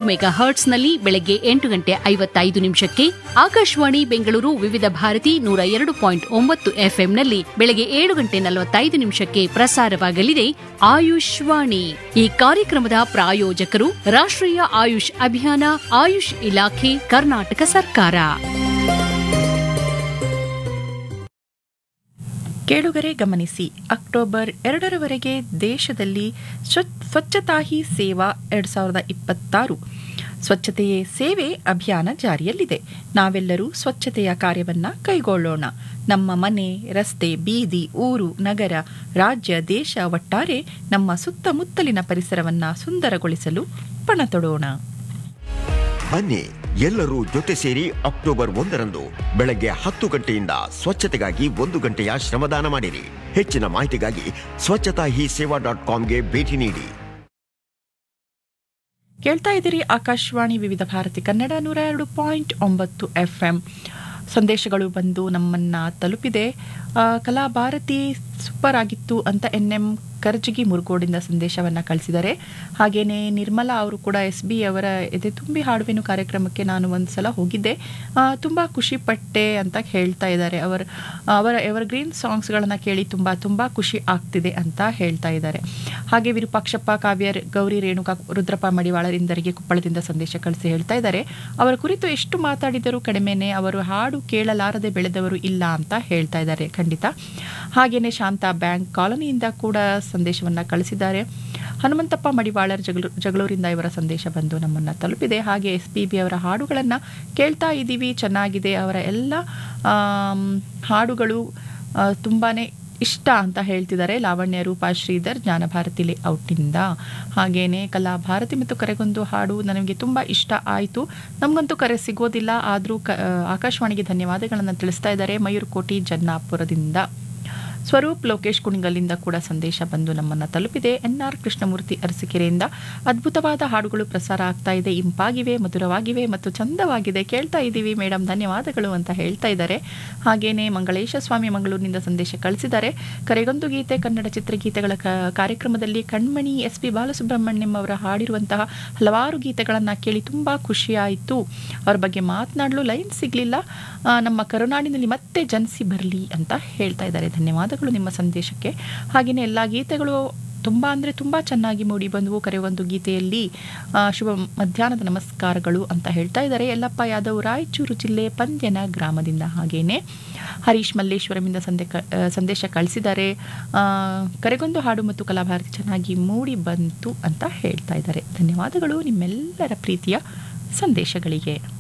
mega ಹರ್ಟ್ಸ್ನಲ್ಲಿ ಬೆಳಗ್ಗೆ ಎಂಟು ಗಂಟೆ ಐವತ್ತೈದು ನಿಮಿಷಕ್ಕೆ ಆಕಾಶವಾಣಿ ಬೆಂಗಳೂರು ವಿವಿಧ ಭಾರತಿ ನೂರ ಎರಡು ಪಾಯಿಂಟ್ ಒಂಬತ್ತು ಎಫ್ಎಂನಲ್ಲಿ ಬೆಳಗ್ಗೆ ಏಳು ಗಂಟೆ ನಲವತ್ತೈದು ನಿಮಿಷಕ್ಕೆ ಪ್ರಸಾರವಾಗಲಿದೆ ಆಯುಷ್ ವಾಣಿ ಈ ಕಾರ್ಯಕ್ರಮದ ಪ್ರಾಯೋಜಕರು ರಾಷ್ಟ್ರೀಯ ಆಯುಷ್ ಅಭಿಯಾನ ಆಯುಷ್ ಇಲಾಖೆ ಕರ್ನಾಟಕ ಸರ್ಕಾರ ಕೇಳುಗರೆ ಗಮನಿಸಿ ಅಕ್ಟೋಬರ್ ಎರಡರವರೆಗೆ ದೇಶದಲ್ಲಿ ಸ್ವಚ್- ಸ್ವಚ್ಛತಾ ಹಿ ಸೇವಾ ಎರಡ್ ಸಾವಿರದ ಇಪ್ಪತ್ತಾರು ಸ್ವಚ್ಛತೆಯೇ ಸೇವೆ ಅಭಿಯಾನ ಜಾರಿಯಲ್ಲಿದೆ ನಾವೆಲ್ಲರೂ ಸ್ವಚ್ಛತೆಯ ಕಾರ್ಯವನ್ನ ಕೈಗೊಳ್ಳೋಣ ನಮ್ಮ ಮನೆ ರಸ್ತೆ ಬೀದಿ ಊರು ನಗರ ರಾಜ್ಯ ದೇಶ ಒಟ್ಟಾರೆ ನಮ್ಮ ಸುತ್ತಮುತ್ತಲಿನ ಪರಿಸರವನ್ನ ಸುಂದರಗೊಳಿಸಲು ಪಣ ತೊಡೋಣ ಬನ್ನಿ ಎಲ್ಲರೂ ಜೊತೆ ಸೇರಿ ಅಕ್ಟೋಬರ್ ಒಂದರಂದು ಬೆಳಗ್ಗೆ ಹತ್ತು ಗಂಟೆಯಿಂದ ಸ್ವಚ್ಛತೆಗಾಗಿ ಒಂದು ಗಂಟೆಯ ಶ್ರಮದಾನ ಮಾಡಿರಿ ಹೆಚ್ಚಿನ ಮಾಹಿತಿಗಾಗಿ ಸ್ವಚ್ಛತಾ ಹಿ ಸೇವಾ ಡಾಟ್ ಕಾಮ್ಗೆ ಭೇಟಿ ನೀಡಿ ಕೇಳ್ತಾ ಇದ್ದೀರಿ ಆಕಾಶವಾಣಿ ವಿವಿಧ ಭಾರತಿ ಕನ್ನಡ ನೂರ ಎರಡು ಪಾಯಿಂಟ್ ಒಂಬತ್ತು ಎಫ್ ಎಂ ಸಂದೇಶಗಳು ಬಂದು ನಮ್ಮನ್ನ ತಲುಪಿದೆ ಆ, ಕಲಾಭಾರತಿ ಸೂಪರ್ ಆಗಿತ್ತು ಅಂತ ಎನ್ ಎಂ ಕರ್ಜಗಿ ಮುರುಗೋಡಿಂದ ಸಂದೇಶವನ್ನ ಕಳಿಸಿದ್ದಾರೆ ಹಾಗೇನೆ ನಿರ್ಮಲಾ ಅವರು ಕೂಡ ಎಸ್ ಬಿ ಅವರ ಎದೆ ತುಂಬಿ ಹಾಡುವೆನು ಕಾರ್ಯಕ್ರಮಕ್ಕೆ ನಾನು ಒಂದು ಸಲ ಹೋಗಿದ್ದೆ ಆ, ತುಂಬಾ ಖುಷಿ ಪಟ್ಟೆ ಅಂತ ಹೇಳ್ತಾ ಇದ್ದಾರೆ ಅವರ ಅವರ ಎವರ್ ಗ್ರೀನ್ ಸಾಂಗ್ಸ್ಗಳನ್ನು ಕೇಳಿ ತುಂಬಾ ತುಂಬಾ ಖುಷಿ ಆಗ್ತಿದೆ ಅಂತ ಹೇಳ್ತಾ ಇದ್ದಾರೆ ಹಾಗೆ ವಿರೂಪಾಕ್ಷಪ್ಪ ಕಾವ್ಯ ಗೌರಿ ರೇಣುಕಾ ರುದ್ರಪ್ಪ ಮಡಿವಾಳರಿಂದರಿಗೆ ಕೊಪ್ಪಳದಿಂದ ಸಂದೇಶ ಕಳಿಸಿ ಹೇಳ್ತಾ ಇದ್ದಾರೆ ಅವರ ಕುರಿತು ಎಷ್ಟು ಮಾತಾಡಿದರೂ ಕಡಿಮೆನೆ ಅವರು ಹಾಡು ಕೇಳಲಾರದೆ ಬೆಳೆದವರು ಇಲ್ಲ ಅಂತ ಹೇಳ್ತಾ ಇದ್ದಾರೆ ಖಂಡಿತ ಹಾಗೇನೆ ಶಾಂತಾ ಬ್ಯಾಂಕ್ ಕಾಲೋನಿಯಿಂದ ಕೂಡ ಸಂದೇಶವನ್ನ ಕಳಿಸಿದ್ದಾರೆ ಹನುಮಂತಪ್ಪ ಮಡಿವಾಳರ್ ಜಗಳೂ ಜಗಳೂರಿಂದ ಇವರ ಸಂದೇಶ ಬಂದು ನಮ್ಮನ್ನ ತಲುಪಿದೆ ಹಾಗೆ ಎಸ್ ಪಿ ಬಿ ಅವರ ಹಾಡುಗಳನ್ನು ಕೇಳ್ತಾ ಇದ್ದೀವಿ ಚೆನ್ನಾಗಿದೆ ಅವರ ಎಲ್ಲ ಆಮ್, ಹಾಡುಗಳು ಆ, ತುಂಬಾನೇ ಇಷ್ಟ ಅಂತ ಹೇಳ್ತಿದ್ದಾರೆ ಲಾವಣ್ಯ ರೂಪಾ ಶ್ರೀಧರ್ ಜ್ಞಾನಭಾರತಿ ಲೇಔಟ್ನಿಂದ ಹಾಗೇನೆ ಕಲಾ ಭಾರತಿ ಮತ್ತು ಕರೆಗೊಂದು ಹಾಡು ನನಗೆ ತುಂಬ ಇಷ್ಟ ಆಯಿತು ನಮಗಂತೂ ಕರೆ ಸಿಗೋದಿಲ್ಲ ಆದರೂ ಕ ಆಕಾಶವಾಣಿಗೆ ಧನ್ಯವಾದಗಳನ್ನು ತಿಳಿಸ್ತಾ ಇದ್ದಾರೆ ಮಯೂರ್ಕೋಟಿ ಜನ್ನಾಪುರದಿಂದ ಸ್ವರೂಪ್ ಲೋಕೇಶ್ ಕುಣಿಗಲ್ಲಿಂದ ಕೂಡ ಸಂದೇಶ ಬಂದು ನಮ್ಮನ್ನು ತಲುಪಿದೆ ಎನ್ ಆರ್ ಕೃಷ್ಣಮೂರ್ತಿ ಅರಸಕೆರೆಯಿಂದ ಅದ್ಭುತವಾದ ಹಾಡುಗಳು ಪ್ರಸಾರ ಆಗ್ತಾ ಇದೆ ಇಂಪಾಗಿವೆ ಮಧುರವಾಗಿವೆ ಮತ್ತು ಚಂದವಾಗಿದೆ ಕೇಳ್ತಾ ಇದ್ದೀವಿ ಮೇಡಮ್ ಧನ್ಯವಾದಗಳು ಅಂತ ಹೇಳ್ತಾ ಇದ್ದಾರೆ ಹಾಗೇನೆ ಮಂಗಳೇಶ ಸ್ವಾಮಿ ಮಂಗಳೂರಿನಿಂದ ಸಂದೇಶ ಕಳಿಸಿದ್ದಾರೆ ಕರೆಗೊಂದು ಗೀತೆ ಕನ್ನಡ ಚಿತ್ರಗೀತೆಗಳ ಕ- ಕಾರ್ಯಕ್ರಮದಲ್ಲಿ ಕಣ್ಮಣಿ ಎಸ್ ಪಿ ಬಾಲಸುಬ್ರಹ್ಮಣ್ಯಂ ಅವರ ಹಾಡಿರುವಂತಹ ಹಲವಾರು ಗೀತೆಗಳನ್ನು ಕೇಳಿ ತುಂಬ ಖುಷಿಯಾಯಿತು ಅವ್ರ ಬಗ್ಗೆ ಮಾತನಾಡಲು ಲೈನ್ ಸಿಗಲಿಲ್ಲ ನಮ್ಮ ಕರುನಾಡಿನಲ್ಲಿ ಮತ್ತೆ ಜನಿಸಿ ಬರಲಿ ಅಂತ ಹೇಳ್ತಾ ಇದ್ದಾರೆ ಧನ್ಯವಾದಗಳು ನಿಮ್ಮ ಸಂದೇಶಕ್ಕೆ ಹಾಗೆಯೇ ಎಲ್ಲ ಗೀತೆಗಳು ತುಂಬ ಅಂದರೆ ತುಂಬ ಚೆನ್ನಾಗಿ ಮೂಡಿ ಬಂದವು ಕರೆಯೊಂದು ಗೀತೆಯಲ್ಲಿ ಆ, ಶುಭ ಮಧ್ಯಾಹ್ನದ ನಮಸ್ಕಾರಗಳು ಅಂತ ಹೇಳ್ತಾ ಇದ್ದಾರೆ ಯಲ್ಲಪ್ಪ ಯಾದವ್ ರಾಯಚೂರು ಜಿಲ್ಲೆ ಪಂದ್ಯನ ಗ್ರಾಮದಿಂದ ಹಾಗೇನೆ ಹರೀಶ್ ಮಲ್ಲೇಶ್ವರಮಿಂದ ಸಂದೆ ಕ- ಆ, ಸಂದೇಶ ಕಳಿಸಿದ್ದಾರೆ ಆ, ಕರೆಗೊಂದು ಹಾಡು ಮತ್ತು ಕಲಾಭಾರತಿ ಚೆನ್ನಾಗಿ ಮೂಡಿ ಬಂತು ಅಂತ ಹೇಳ್ತಾ ಇದ್ದಾರೆ ಧನ್ಯವಾದಗಳು ನಿಮ್ಮೆಲ್ಲರ ಪ್ರೀತಿಯ ಸಂದೇಶಗಳಿಗೆ